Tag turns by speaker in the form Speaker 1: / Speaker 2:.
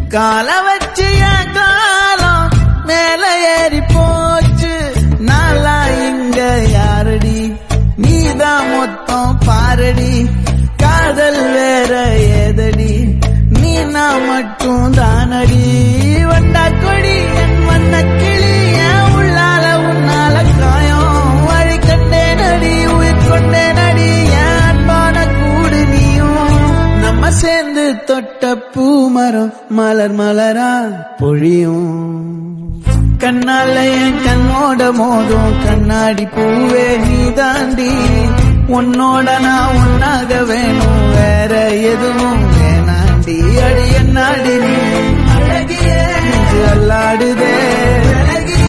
Speaker 1: கால வச்சு என் காலம் மேல ஏறி போச்சு நாளா இங்க யாரடி நீதான் மொத்தம் பாரடி காதல் வேற ஏதடி நீ நான் மட்டும் தானடி வண்டா கொடி என் வண்ண கிளி என் உள்ளால உன்னால காயம் வழி கண்டேன் அடி உயிர் கொண்டேன் அடி என் அன்பான கூடு நீயும் நம்ம சேர்ந்து தொட்ட பூமரம் மலர் மலரா பொழியும் கண்ணால என் கண்ணோட மோதும் கண்ணாடி பூவே நீ தாண்டி உன்னோட நான் ஒன்னாக வேணும் வேற எதுவும் வேணாண்டி அடி என்னாடி நீ அழகியே நெஞ்சு அல்லாடுதே